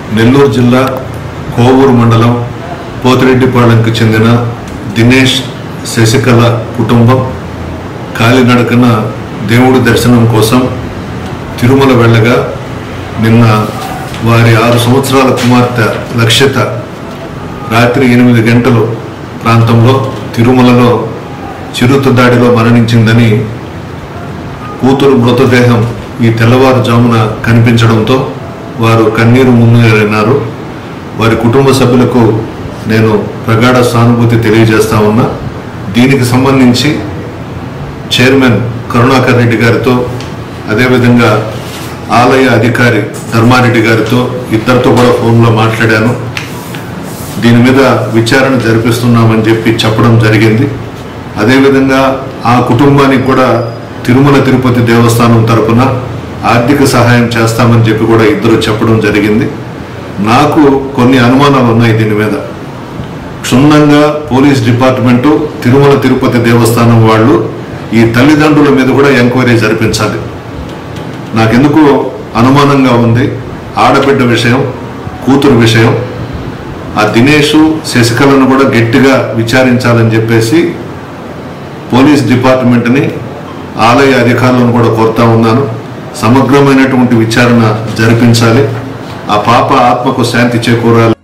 నెల్లూరు జిల్లా కోవూరు మండలం పోతిరెడ్డిపాళెంకు చెందిన దినేష్ శశికళ కుటుంబం కాలినడకన దేవుడి దర్శనం కోసం తిరుమల వెళ్ళగా నిన్న వారి ఆరు సంవత్సరాల కుమార్తె లక్షిత రాత్రి ఎనిమిది గంటలు ప్రాంతంలో తిరుమలలో చిరుత దాడిలో మరణించిందని కూతురు మృతదేహం ఈ తెల్లవారుజామున కనిపించడంతో వారు కన్నీరు మున్నీరైనారు వారి కుటుంబ సభ్యులకు నేను ప్రగాఢ సానుభూతి తెలియజేస్తా ఉన్నా దీనికి సంబంధించి చైర్మన్ కరుణాకర్ రెడ్డి గారితో అదేవిధంగా ఆలయ అధికారి ధర్మారెడ్డి గారితో ఇద్దరితో కూడా ఫోన్లో మాట్లాడాను దీని మీద విచారణ జరిపిస్తున్నామని చెప్పి చెప్పడం జరిగింది అదేవిధంగా ఆ కుటుంబానికి కూడా తిరుమల తిరుపతి దేవస్థానం తరపున ఆర్థిక సహాయం చేస్తామని చెప్పి కూడా ఇద్దరు చెప్పడం జరిగింది నాకు కొన్ని అనుమానాలు ఉన్నాయి దీని మీద క్షుణ్ణంగా పోలీస్ డిపార్ట్మెంటు తిరుమల తిరుపతి దేవస్థానం వాళ్ళు ఈ తల్లిదండ్రుల మీద కూడా ఎంక్వైరీ జరిపించాలి నాకెందుకు అనుమానంగా ఉంది ఆడబిడ్డ విషయం కూతురు విషయం ఆ దినేషు శశికళను కూడా గట్టిగా విచారించాలని చెప్పేసి పోలీస్ డిపార్ట్మెంట్ని ఆలయ అధికారులను కూడా కోరుతా ఉన్నాను సమగ్రమైనటువంటి విచారణ జరిపించాలి ఆ పాప ఆత్మకు శాంతి చేకూరాలి